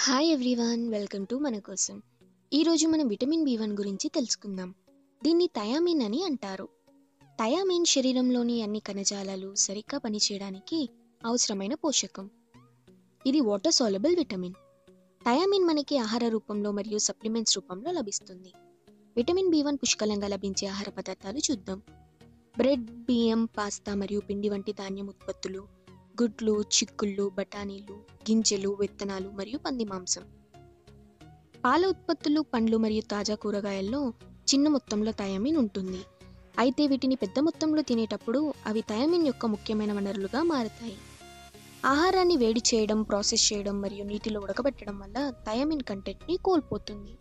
hi everyone welcome to మన కోసం ఈరోజు మనం విటమిన్ బి వన్ గురించి తెలుసుకుందాం దీన్ని థయామిన్ అని అంటారు థయామిన్ శరీరంలోని అన్ని కణజాలాలు సరిగ్గా పనిచేయడానికి అవసరమైన పోషకం ఇది వాటర్ సాల్యుబుల్ విటమిన్ థయామిన్ మనకి ఆహార రూపంలో మరియు సప్లిమెంట్స్ రూపంలో లభిస్తుంది విటమిన్ బి వన్ పుష్కలంగా లభించే ఆహార పదార్థాలు చూద్దాం బ్రెడ్ బియ్యం పాస్తా మరియు పిండి వంటి ధాన్యం ఉత్పత్తులు గుడ్లు చిక్కుళ్ళు బఠానీలు గింజలు విత్తనాలు మరియు పంది మాంసం పాల ఉత్పత్తులు పండ్లు మరియు తాజా కూరగాయల్లో చిన్న మొత్తంలో థయామిన్ ఉంటుంది అయితే వీటిని పెద్ద మొత్తంలో తినేటప్పుడు అవి థయామిన్ యొక్క ముఖ్యమైన వనరులుగా మారతాయి ఆహారాన్ని వేడి చేయడం ప్రాసెస్ చేయడం మరియు నీటిలో ఉడకబెట్టడం వల్ల థయామిన్ కంటెంట్ని కోల్పోతుంది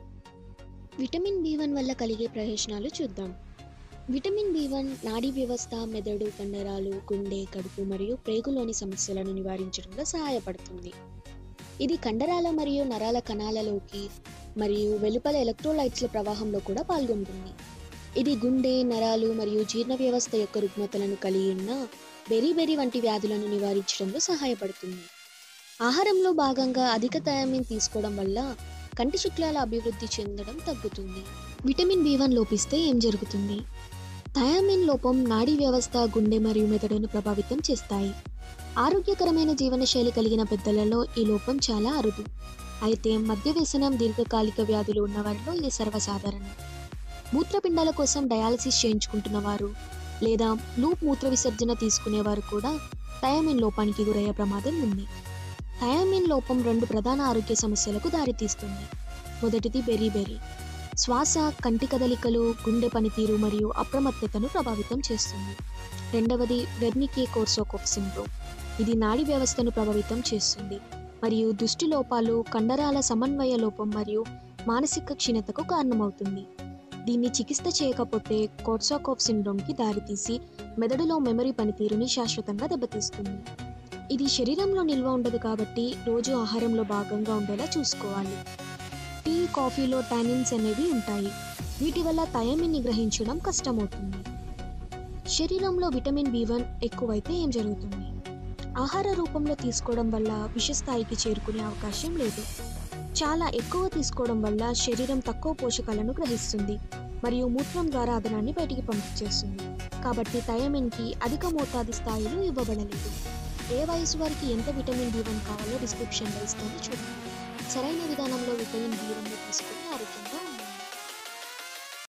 విటమిన్ బి వన్ వల్ల కలిగే ప్రయోజనాలు చూద్దాం విటమిన్ బి వన్ నాడీ వ్యవస్థ మెదడు కండరాలు గుండె కడుపు మరియు ప్రేగులోని సమస్యలను నివారించడంలో సహాయపడుతుంది ఇది కండరాల మరియు నరాల కణాలలోకి మరియు వెలుపల ఎలక్ట్రోలైట్స్ల ప్రవాహంలో కూడా పాల్గొంటుంది ఇది గుండె నరాలు మరియు జీర్ణ వ్యవస్థ యొక్క రుగ్మతలను కలిగి ఉన్న బెరీ వంటి వ్యాధులను నివారించడంలో సహాయపడుతుంది ఆహారంలో భాగంగా అధిక థయామిన్ తీసుకోవడం వల్ల కంటి శుక్లాల అభివృద్ధి చెందడం తగ్గుతుంది విటమిన్ బి వన్ లోపిస్తే ఏం జరుగుతుంది థయామిన్ లోపం నాడీ వ్యవస్థ గుండె మరియు మెదడును ప్రభావితం చేస్తాయి ఆరోగ్యకరమైన జీవనశైలి కలిగిన పెద్దలలో ఈ లోపం చాలా అరుదు అయితే మద్య వ్యసనం దీర్ఘకాలిక వ్యాధులు ఉన్నవారిలో ఇది సర్వసాధారణం మూత్రపిండాల కోసం డయాలసిస్ చేయించుకుంటున్న వారు లేదా లూప్ మూత్ర విసర్జన తీసుకునేవారు కూడా థయామిన్ లోపానికి గురయ్యే ప్రమాదం ఉంది థయామిన్ లోపం రెండు ప్రధాన ఆరోగ్య సమస్యలకు దారితీస్తుంది మొదటిది బెరీ బెరీ శ్వాస కంటి కదలికలు గుండె పనితీరు మరియు అప్రమత్తతను ప్రభావితం చేస్తుంది రెండవది వెర్నికే కోర్సోకోఫ్ సిండ్రోమ్ ఇది నాడీ వ్యవస్థను ప్రభావితం చేస్తుంది మరియు దృష్టి లోపాలు కండరాల సమన్వయ లోపం మరియు మానసిక క్షీణతకు కారణమవుతుంది దీన్ని చికిత్స చేయకపోతే కోర్సాకోఫ్ సిండ్రోమ్కి దారితీసి మెదడులో మెమరీ పనితీరుని శాశ్వతంగా దెబ్బతీస్తుంది ఇది శరీరంలో నిల్వ ఉండదు కాబట్టి రోజు ఆహారంలో భాగంగా ఉండేలా చూసుకోవాలి టీ కాఫీలో టానిన్స్ అనేవి ఉంటాయి వీటి వల్ల థయామిన్ని గ్రహించడం కష్టమవుతుంది శరీరంలో విటమిన్ బి వన్ ఎక్కువైతే ఏం జరుగుతుంది ఆహార రూపంలో తీసుకోవడం వల్ల విషస్థాయికి చేరుకునే అవకాశం లేదు చాలా ఎక్కువ తీసుకోవడం వల్ల శరీరం తక్కువ పోషకాలను గ్రహిస్తుంది మరియు మూత్రం ద్వారా అదనాన్ని బయటికి పంపించేస్తుంది కాబట్టి థయామిన్కి అధిక మోతాదు స్థాయిలు ఇవ్వబడలేదు ఏ వయసు వారికి ఎంత విటమిన్ బి వన్ కావాలో డిస్క్రిప్షన్లో ఇస్తాను చూడండి సరైన విధానంలో విటమిన్ బి వన్ తీసుకుని ఆరోగ్యంగా